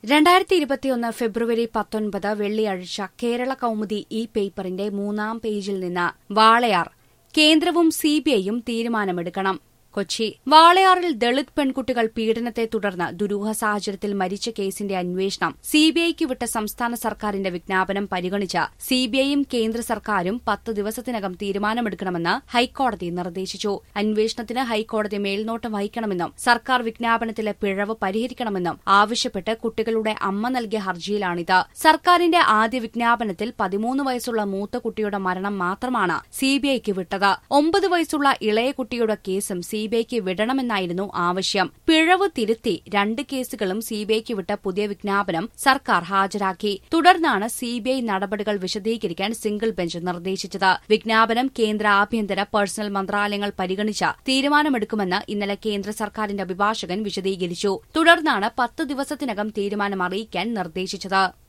രണ്ടായിരത്തി ഇരുപത്തിയൊന്ന് ഫെബ്രുവരി പത്തൊൻപത് വെള്ളിയാഴ്ച കേരള കൌമുദി ഈ പേപ്പറിന്റെ മൂന്നാം പേജിൽ നിന്ന് വാളയാർ കേന്ദ്രവും സിബിഐയും തീരുമാനമെടുക്കണം കൊച്ചി വാളയാറിൽ ദളിത് പെൺകുട്ടികൾ പീഡനത്തെ തുടർന്ന് ദുരൂഹ സാഹചര്യത്തിൽ മരിച്ച കേസിന്റെ അന്വേഷണം സിബിഐക്ക് വിട്ട സംസ്ഥാന സർക്കാരിന്റെ വിജ്ഞാപനം പരിഗണിച്ച് സിബിഐയും കേന്ദ്ര സർക്കാരും പത്ത് ദിവസത്തിനകം തീരുമാനമെടുക്കണമെന്ന് ഹൈക്കോടതി നിർദ്ദേശിച്ചു അന്വേഷണത്തിന് ഹൈക്കോടതി മേൽനോട്ടം വഹിക്കണമെന്നും സർക്കാർ വിജ്ഞാപനത്തിലെ പിഴവ് പരിഹരിക്കണമെന്നും ആവശ്യപ്പെട്ട് കുട്ടികളുടെ അമ്മ നൽകിയ ഹർജിയിലാണിത് സർക്കാരിന്റെ ആദ്യ വിജ്ഞാപനത്തിൽ പതിമൂന്ന് വയസ്സുള്ള മൂത്ത കുട്ടിയുടെ മരണം മാത്രമാണ് സിബിഐക്ക് വിട്ടത് ഒമ്പത് വയസ്സുള്ള ഇളയ കുട്ടിയുടെ കേസും സിബിഐക്ക് വിടണമെന്നായിരുന്നു ആവശ്യം പിഴവ് തിരുത്തി രണ്ട് കേസുകളും സിബിഐക്ക് വിട്ട പുതിയ വിജ്ഞാപനം സർക്കാർ ഹാജരാക്കി തുടർന്നാണ് സിബിഐ നടപടികൾ വിശദീകരിക്കാൻ സിംഗിൾ ബെഞ്ച് നിർദ്ദേശിച്ചത് വിജ്ഞാപനം കേന്ദ്ര ആഭ്യന്തര പേഴ്സണൽ മന്ത്രാലയങ്ങൾ പരിഗണിച്ച തീരുമാനമെടുക്കുമെന്ന് ഇന്നലെ കേന്ദ്ര സർക്കാരിന്റെ അഭിഭാഷകൻ വിശദീകരിച്ചു തുടർന്നാണ് പത്ത് ദിവസത്തിനകം തീരുമാനം അറിയിക്കാൻ നിർദ്ദേശിച്ചത്